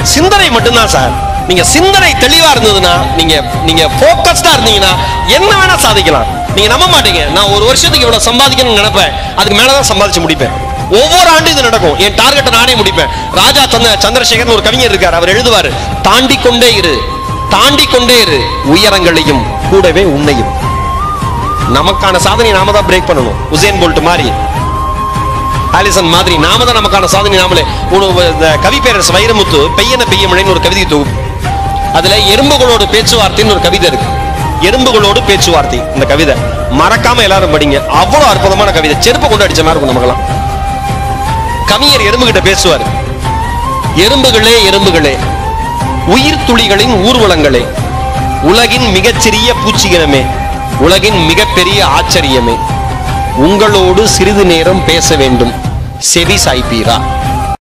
சிந்தனை மட்டும்தான் சார் நீங்க சிந்தனை தெளிவா இருந்ததுன்னா நீங்க நீங்க போக்கஸ்டா இருந்தீங்கன்னா என்ன வேணா சாதிக்கலாம் நீங்க நம்ப மாட்டீங்க நான் ஒரு வருஷத்துக்கு இவ்வளவு சம்பாதிக்கணும்னு நினைப்பேன் அதுக்கு மேலதான் சம்பாதிச்சு முடிப்பேன் ஒவ்வொரு ஆண்டும் இது நடக்கும் என் டார்கெட்டை நானே முடிப்பேன் ராஜா சந்திர சந்திரசேகர்னு ஒரு கவிஞர் இருக்கார் அவர் எழுதுவாரு தாண்டி கொண்டே இரு தாண்டி கொண்டே இரு உயரங்களையும் கூடவே உன்னையும் நமக்கான சாதனை நாம தான் பிரேக் பண்ணணும் உசேன் போல்ட் மாதிரி ஆலிசன் மாதிரி நாம தான் நமக்கான சாதனை நாமளே ஒரு இந்த கவி பேரரசு வைரமுத்து பெய்யன பெய்யமழைன்னு ஒரு கவிதை தொகுப்பு அதுல எறும்புகளோடு பேச்சுவார்த்தைன்னு ஒரு கவிதை இருக்கு எறும்புகளோடு பேச்சுவார்த்தை இந்த கவிதை மறக்காம எல்லாரும் படிங்க அவ்வளவு அற்புதமான கவிதை செருப்பு கொண்டு அடிச்ச மாதிரி இருக்கும் நமக்கெல்லாம் கவிஞர் எறும்பு கிட்ட பேசுவார் எறும்புகளே எறும்புகளே உயிர் துளிகளின் ஊர்வலங்களே உலகின் மிகச்சிறிய பூச்சிகளமே உலகின் மிகப்பெரிய ஆச்சரியமே உங்களோடு சிறிது நேரம் பேச வேண்டும் செவி சாய்ப்பீரா